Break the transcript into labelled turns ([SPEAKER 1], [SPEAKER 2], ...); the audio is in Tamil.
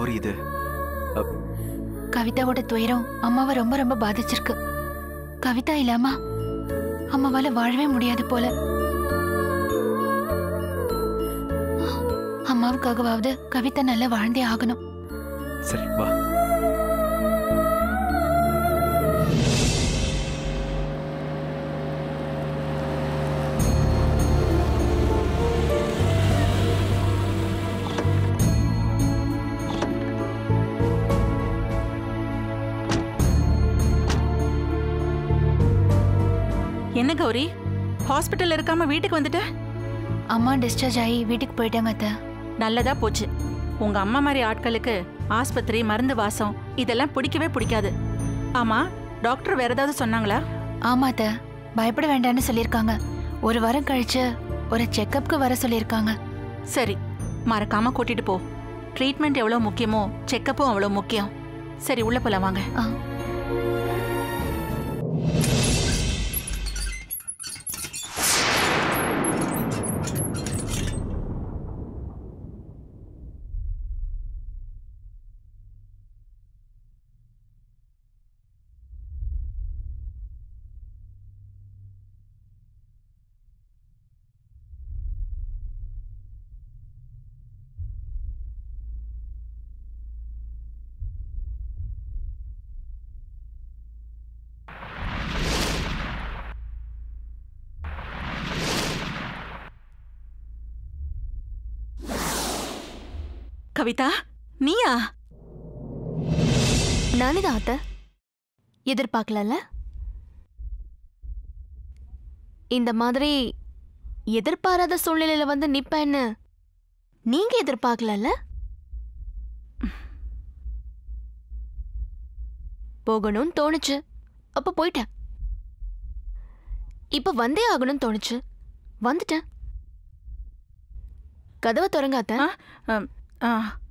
[SPEAKER 1] புரியுது அப்,
[SPEAKER 2] கவிதாவோட துயரம் அம்மாவை ரொம்ப ரொம்ப பாதிச்சிருக்கு கவிதா இல்லாம அம்மாவால வாழவே முடியாது போல அம்மாவுக்காகவாவது கவிதா நல்லா வாழ்ந்தே ஆகணும்
[SPEAKER 1] சரி வா
[SPEAKER 3] என்ன கௌரி ஹாஸ்பிட்டல் இருக்காம வீட்டுக்கு வந்துட்ட
[SPEAKER 2] அம்மா டிஸ்சார்ஜ் ஆகி வீட்டுக்கு போயிட்டாங்க அத்தை
[SPEAKER 3] நல்லதா போச்சு உங்க அம்மா மாதிரி ஆட்களுக்கு ஆஸ்பத்திரி மருந்து வாசம் இதெல்லாம் பிடிக்கவே பிடிக்காது ஆமா டாக்டர் வேற ஏதாவது சொன்னாங்களா
[SPEAKER 2] ஆமா அத்தை பயப்பட வேண்டாம்னு சொல்லியிருக்காங்க ஒரு வாரம் கழிச்சு ஒரு செக்கப்க்கு வர சொல்லியிருக்காங்க
[SPEAKER 3] சரி மறக்காம கூட்டிட்டு போ ட்ரீட்மெண்ட் எவ்வளவு முக்கியமோ செக்கப்பும் அவ்வளவு முக்கியம் சரி உள்ள போலாம் வாங்க
[SPEAKER 2] ஆ
[SPEAKER 3] கவிதா நீயா
[SPEAKER 4] நானே தான் அத்தை எதிர்பார்க்கலல்ல இந்த மாதிரி எதிர்பாராத சூழ்நிலையில வந்து நிப்பேன்னு நீங்க எதிர்பார்க்கலல்ல போகணும்னு தோணுச்சு அப்ப போயிட்டேன் இப்ப வந்தே ஆகணும்னு தோணுச்சு வந்துட்டேன் கதவை திறங்க அத்தை
[SPEAKER 3] ஆ, அம், ஆ,